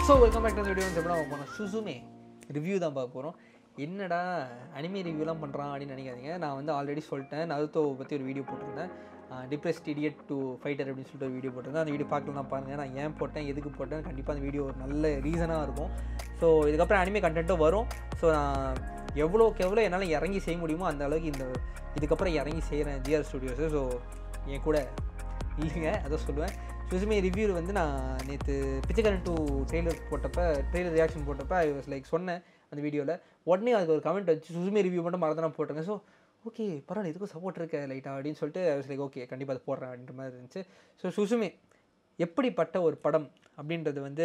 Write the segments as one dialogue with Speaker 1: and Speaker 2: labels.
Speaker 1: So welcome back to video வந்து எப்படி நம்ம போனோம் சுசுமே ரிவ்யூ தான் பார்க்க போகிறோம் என்னடா அனிமே ரிவ்யூலாம் பண்ணுறான் அப்படின்னு நினைக்காதீங்க நான் வந்து ஆல்ரெடி சொல்லிட்டேன் நருத்தோவை பற்றி ஒரு வீடியோ போட்டிருந்தேன் டிப்ரெஸ்ட் இடியட் டு ஃபைட்டர் அப்படின்னு சொல்லிட்டு ஒரு வீடியோ போட்டிருந்தேன் அந்த வீடியோ பார்க்கலாம் பாருங்கள் நான் ஏன் போட்டேன் எதுக்கு போட்டேன் கண்டிப்பாக அந்த வீடியோ ஒரு நல்ல ரீசனாக இருக்கும் ஸோ இதுக்கப்புறம் அனிமே கண்டென்ட்டும் வரும் ஸோ நான் எவ்வளோக்கு எவ்வளோ என்னால் இறங்கி செய்ய முடியுமோ அந்த அளவுக்கு இந்த இதுக்கப்புறம் இறங்கி செய்கிறேன் ஜிஆர் ஸ்டுடியோஸு ஸோ என் கூட இல்லைங்க அதான் சொல்லுவேன் சுசுமி ரிவ்யூ வந்து நான் நேற்று பிச்சைக்கரன் டூ ட்ரெய்லர் போட்டப்போ ட்ரெய்லர் ரியாக்ஷன் போட்டப்போ ஐ வாஸ் லைக் சொன்னேன் அந்த வீடியோவில் உடனே அதுக்கு ஒரு கமெண்ட் வச்சு சுசுமி ரிவ்யூ மட்டும் மறந்து போட்டேங்க ஸோ ஓகே பரவாயில்ல இதுக்கும் சப்போர்ட் இருக்க லைட்டாக அப்படின்னு சொல்லிட்டு ஐ வாஸ் லைக் ஓகே கண்டிப்பாக அது போடுறேன் அப்படின்ற மாதிரி இருந்துச்சு ஸோ சுசுமி எப்படிப்பட்ட ஒரு படம் அப்படின்றது வந்து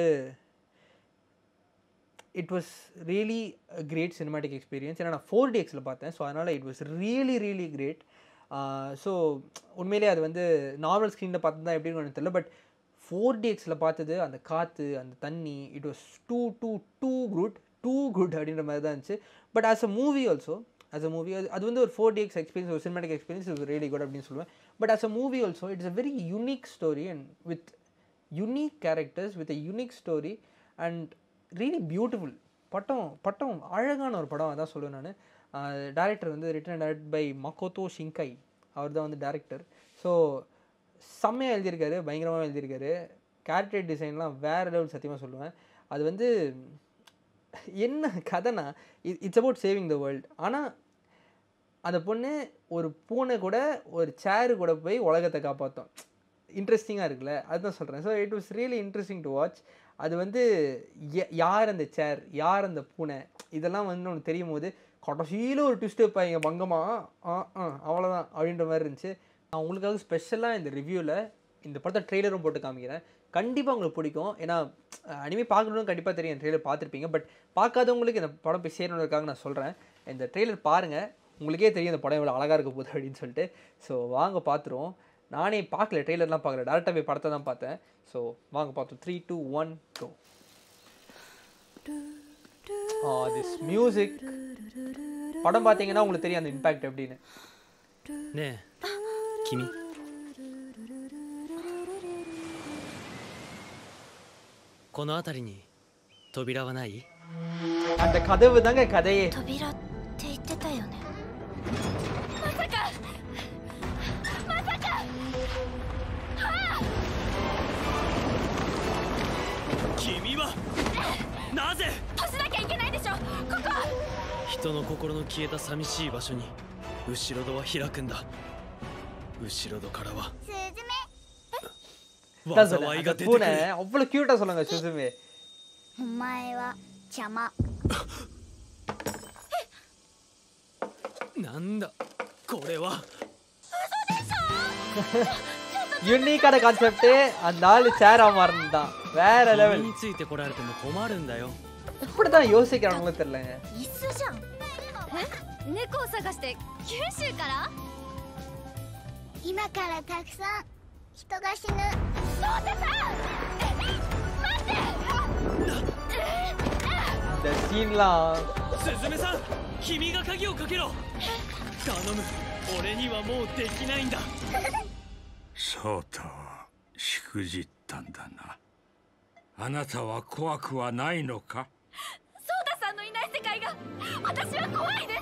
Speaker 1: it was really great cinematic experience ஏன்னா நான் ஃபோர் டிஎக்ஸில் பார்த்தேன் ஸோ அதனால் it was really really great so உண்மையிலே அது வந்து நார்மல் ஸ்க்ரீனில் பார்த்து தான் எப்படி இருக்கும்னு தெரியல பட் ஃபோர் டிஎக்ஸில் பார்த்தது அந்த காற்று அந்த தண்ணி it was too too too good too good அப்படின்ற மாதிரி தான் இருந்துச்சு but as a movie also as a movie அது அது வந்து ஒரு ஃபோர் டிஎக்ஸ் எக்ஸ்பீரியன்ஸ் ஒரு cinematic experience is really good அப்படின்னு சொல்லுவேன் but as a movie also it's a very unique story and with unique characters with a unique story and really beautiful பட்டம் பட்டம் அழகான ஒரு படம் அதான் சொல்லுவேன் நான் டேரக்டர் வந்து written direct by Makoto Shinkai அவர் தான் வந்து டேரக்டர் ஸோ செம்மையாக எழுதியிருக்காரு பயங்கரமாக எழுதியிருக்காரு கேரக்டர் டிசைன்லாம் வேறு லெவல் சத்தியமாக சொல்லுவேன் அது வந்து என்ன கதைனா it's about saving the world ஆனால் அந்த பொண்ணு ஒரு பூனை கூட ஒரு சேரு கூட போய் உலகத்தை காப்பாற்றோம் இன்ட்ரெஸ்டிங்காக இருக்குல்ல அதுதான் சொல்கிறேன் so it was really interesting to watch அது வந்து யார் அந்த சேர் யார் அந்த பூனை இதெல்லாம் வந்து ஒன்று தெரியும் போது கடைசியில் ஒரு ட்விஸ்ட் வைப்பாங்க பங்கமா ஆ ஆ அவ்வளோதான் அப்படின்ற மாதிரி இருந்துச்சு நான் உங்களுக்காக ஸ்பெஷலாக இந்த ரிவ்யூவில் இந்த படத்தை ட்ரெய்லரும் போட்டு காமிக்கிறேன் கண்டிப்பாக உங்களுக்கு பிடிக்கும் ஏன்னா அனிமே பார்க்கணுன்னு கண்டிப்பாக தெரியும் ட்ரெய்லர் பார்த்துருப்பீங்க பட் பார்க்காதவங்களுக்கு இந்த படம் போய் சேரணுக்காக நான் சொல்கிறேன் இந்த ட்ரெய்லர் பாருங்கள் உங்களுக்கே தெரியும் இந்த படம் எவ்வளோ அழகாக இருக்க போகுது அப்படின்னு சொல்லிட்டு ஸோ வாங்க பார்த்துருவோம் நானே பார்க்கல ட்ரெய்லர்லாம் பார்க்கல டேரெக்டாக போய் படத்தை தான் பார்த்தேன் ஸோ வாங்க பார்த்தோம் three two one two this music படம் பார்த்தீங்கன்னா உங்களுக்கு தெரியும் அந்த இம்பாக்ட் எப்படின்னு
Speaker 2: ねえ君この辺りに扉はない
Speaker 1: அந்த கதவு தாங்க கதையே
Speaker 3: 扉って言ってたよね
Speaker 2: 君はなぜ
Speaker 3: 閉じなきゃいけないでしょここ
Speaker 2: 人の心の消えた寂しい場所に後ろ戸は開くんだ後ろ戸からは
Speaker 3: スズ
Speaker 1: தான் சொன்னேன்.
Speaker 2: 災い
Speaker 1: அந்த
Speaker 2: が出てく
Speaker 1: பூனை
Speaker 2: る
Speaker 1: அவ்வளோ க்யூட்டாக சொல்லுங்க சுசுமே
Speaker 3: メお前は邪魔
Speaker 2: なんだこれは
Speaker 1: யூனிக்கான கான்செப்ட் அந்த ஆள் சேரா மாறினான் வேற
Speaker 2: 君
Speaker 1: லெவல்
Speaker 2: についてこられても困るんだよ
Speaker 1: இப்படி தான் யோசிக்கிறாங்களும் தெரியலங்க
Speaker 3: 椅子じゃんえ猫を探して九州から今からたくさん人が死ぬそうてさん待って
Speaker 1: இந்த சீன்லாம்
Speaker 2: スズメさん君が鍵をかけろ頼む俺にはもうできないんだ
Speaker 4: そうとしくじったんだなあなたは怖くはないのか
Speaker 3: ソーダさんのいない世界が私は怖いです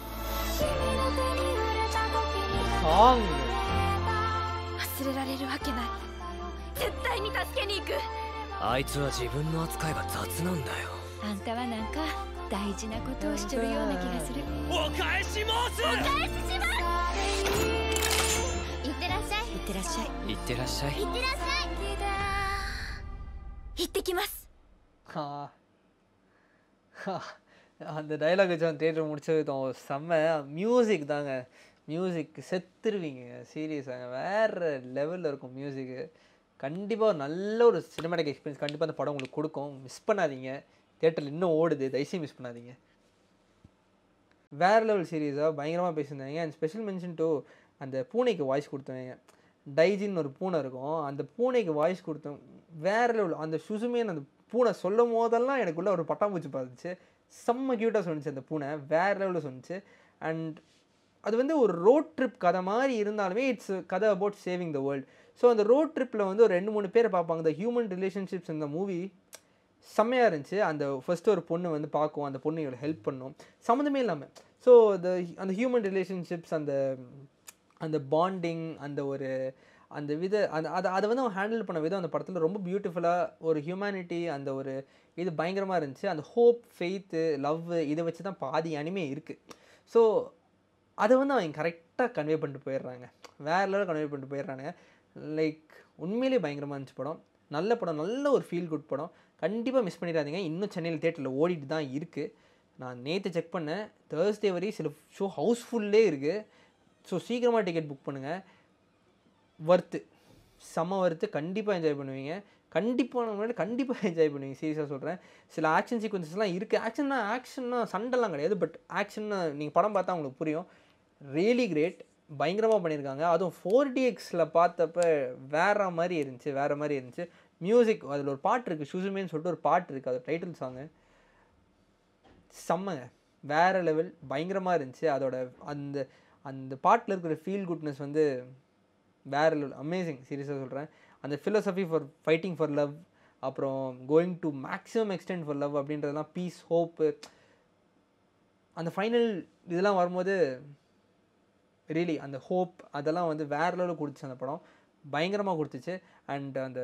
Speaker 1: சாங்
Speaker 3: 忘れられるわけない絶対に助けに行く
Speaker 2: あいつは自分の扱いが雑なんだよ
Speaker 3: あんたはなんか大事なことをしちょるような気がする
Speaker 2: お返し申す
Speaker 3: 返ししますいってらっしゃいいってらっしゃい
Speaker 2: いってらっしゃい
Speaker 3: いってらっしゃい行ってきます
Speaker 1: ஆ. அந்த டைலாக் வச்சு அந்த தேட்டர் முடிச்சதும் செம்ம மியூசிக் தாங்க மியூசிக் செத்துருவீங்க சீரியஸாங்க வேறு லெவலில் இருக்கும் மியூசிக்கு கண்டிப்பாக ஒரு நல்ல ஒரு சினிமாட்டிக் எக்ஸ்பீரியன்ஸ் கண்டிப்பாக அந்த படம் உங்களுக்கு கொடுக்கும் மிஸ் பண்ணாதீங்க தேட்டரில் இன்னும் ஓடுது தயவுசெய்து மிஸ் பண்ணாதீங்க வேறு லெவல் சீரியஸாக பயங்கரமாக பேசியிருந்தாங்க அண்ட் ஸ்பெஷல் மென்ஷன் டு அந்த பூனைக்கு வாய்ஸ் கொடுத்தவங்க டைஜின்னு ஒரு பூனை இருக்கும் அந்த பூனைக்கு வாய்ஸ் கொடுத்தோம் வேறு லெவல் அந்த சுசுமேன் அந்த பூனை சொல்லும் போதெல்லாம் எனக்குள்ள ஒரு பட்டாம்பூச்சி பார்த்துச்சு செம்ம க்யூட்டாக சொன்னிச்சு அந்த பூனை வேறு லெவலில் சொன்னிச்சு அண்ட் அது வந்து ஒரு ரோட் ட்ரிப் கதை மாதிரி இருந்தாலுமே இட்ஸ் கதை about saving the world so அந்த ரோட் ட்ரிப்பில் வந்து ஒரு ரெண்டு மூணு பேரை பார்ப்பாங்க இந்த ஹியூமன் ரிலேஷன்ஷிப்ஸ் இந்த மூவி செம்மையாக இருந்துச்சு அந்த ஃபர்ஸ்ட் ஒரு பொண்ணு வந்து பார்க்கும் அந்த பொண்ணு இவ்வளோ ஹெல்ப் பண்ணும் சம்மந்தமே இல்லாமல் ஸோ the அந்த ஹியூமன் ரிலேஷன்ஷிப்ஸ் அந்த அந்த பாண்டிங் அந்த ஒரு அந்த வித அந்த அதை அதை வந்து அவன் ஹேண்டில் பண்ண விதம் அந்த படத்தில் ரொம்ப பியூட்டிஃபுல்லாக ஒரு ஹியூமனிட்டி அந்த ஒரு இது பயங்கரமாக இருந்துச்சு அந்த ஹோப் ஃபெய்த்து லவ் இதை வச்சு தான் பாதி அனிமே இருக்குது ஸோ அதை வந்து அவங்க கரெக்டாக கன்வே பண்ணிட்டு போயிடுறாங்க வேறு லெவலில் கன்வே பண்ணிட்டு போயிடுறாங்க லைக் உண்மையிலேயே பயங்கரமாக இருந்துச்சு படம் நல்ல படம் நல்ல ஒரு ஃபீல் குட் படம் கண்டிப்பாக மிஸ் பண்ணிடாதீங்க இன்னும் சென்னையில் தேட்டரில் ஓடிட்டு தான் இருக்குது நான் நேற்று செக் பண்ணேன் தேர்ஸ்டே வரையும் சில ஷோ ஹவுஸ்ஃபுல்லே இருக்குது ஸோ சீக்கிரமாக டிக்கெட் புக் பண்ணுங்கள் வர்த்து செம வர்த்து கண்டிப்பாக என்ஜாய் பண்ணுவீங்க கண்டிப்பாக முன்னாடி கண்டிப்பாக என்ஜாய் பண்ணுவீங்க சீரியஸாக சொல்கிறேன் சில ஆக்ஷன் சீக்வன்சஸ்லாம் இருக்குது ஆக்ஷன்னா ஆக்ஷன்னா சண்டைலாம் கிடையாது பட் ஆக்ஷன்னா நீங்கள் படம் பார்த்தா உங்களுக்கு புரியும் ரியலி கிரேட் பயங்கரமாக பண்ணியிருக்காங்க அதுவும் ஃபோர் டிஎக்ஸில் பார்த்தப்ப வேற மாதிரி இருந்துச்சு வேறு மாதிரி இருந்துச்சு மியூசிக் அதில் ஒரு பாட்டு இருக்குது சுசுமேன்னு சொல்லிட்டு ஒரு பாட்டு இருக்குது அது டைட்டில் சாங்கு செம்மங்க வேற லெவல் பயங்கரமாக இருந்துச்சு அதோட அந்த அந்த பாட்டில் இருக்கிற ஃபீல் குட்னஸ் வந்து வேற லெவல் அமேசிங் சீரியஸாக சொல்கிறேன் அந்த philosophy for fighting for love அப்புறம் going to maximum extent for love அப்படின்றதெல்லாம் பீஸ் ஹோப்பு அந்த ஃபைனல் இதெல்லாம் வரும்போது ரியலி அந்த ஹோப் அதெல்லாம் வந்து வேற லெவலில் கொடுத்துச்சு அந்த படம் பயங்கரமாக கொடுத்துச்சு அண்ட் அந்த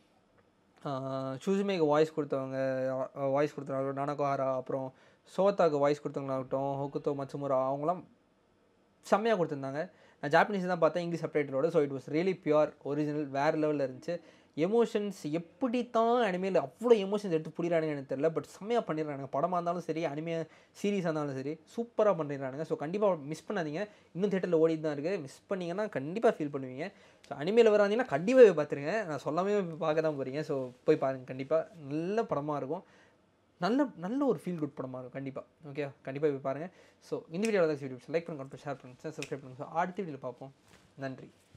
Speaker 1: சுசுமேக்கு வாய்ஸ் கொடுத்தவங்க வாய்ஸ் கொடுத்தவங்க நானகோஹாரா அப்புறம் சோத்தாக்கு வாய்ஸ் கொடுத்தவங்களாகட்டும் ஹோக்குத்தோ மச்சுமுரா அவங்களாம் செம்மையாக கொடுத்துருந்தாங்க நான் ஜாப்பனீஸ் தான் பார்த்தேன் இங்கிலீஷ் சப்டைட்டிலோட so it was really pure original வேறு லெவலில் இருந்துச்சு எமோஷன்ஸ் எப்படி தான் அனிமேல அவ்வளோ எமோஷன்ஸ் எடுத்து புரியுறானுங்க எனக்கு தெரியல பட் செம்மையாக பண்ணிடுறானுங்க படமாக இருந்தாலும் சரி அனிமே சீரீஸாக இருந்தாலும் சரி சூப்பராக பண்ணிடுறானுங்க ஸோ கண்டிப்பாக மிஸ் பண்ணாதீங்க இன்னும் தேட்டரில் ஓடிட்டு தான் இருக்குது மிஸ் பண்ணீங்கன்னா கண்டிப்பாக ஃபீல் பண்ணுவீங்க ஸோ அனிமேல வராதீங்கன்னா கண்டிப்பாக போய் பார்த்துருங்க நான் சொல்லாமே போய் பார்க்க தான் போகிறீங்க ஸோ போய் பாருங்கள் கண்டிப்பாக நல்ல படமாக இருக்கும் நல்ல நல்ல ஒரு ஃபீல் குட் படமாக இருக்கும் கண்டிப்பாக ஓகே கண்டிப்பாக போய் பாருங்கள் ஸோ இந்த வீடியோவில் தான் வீடியோஸ் லைக் பண்ணுங்க ஷேர் பண்ணுங்க சப்ஸ்கிரைப் பண்ணுங்க ஸோ அடுத்த வீடியோவில் பார்ப்போம் நன்றி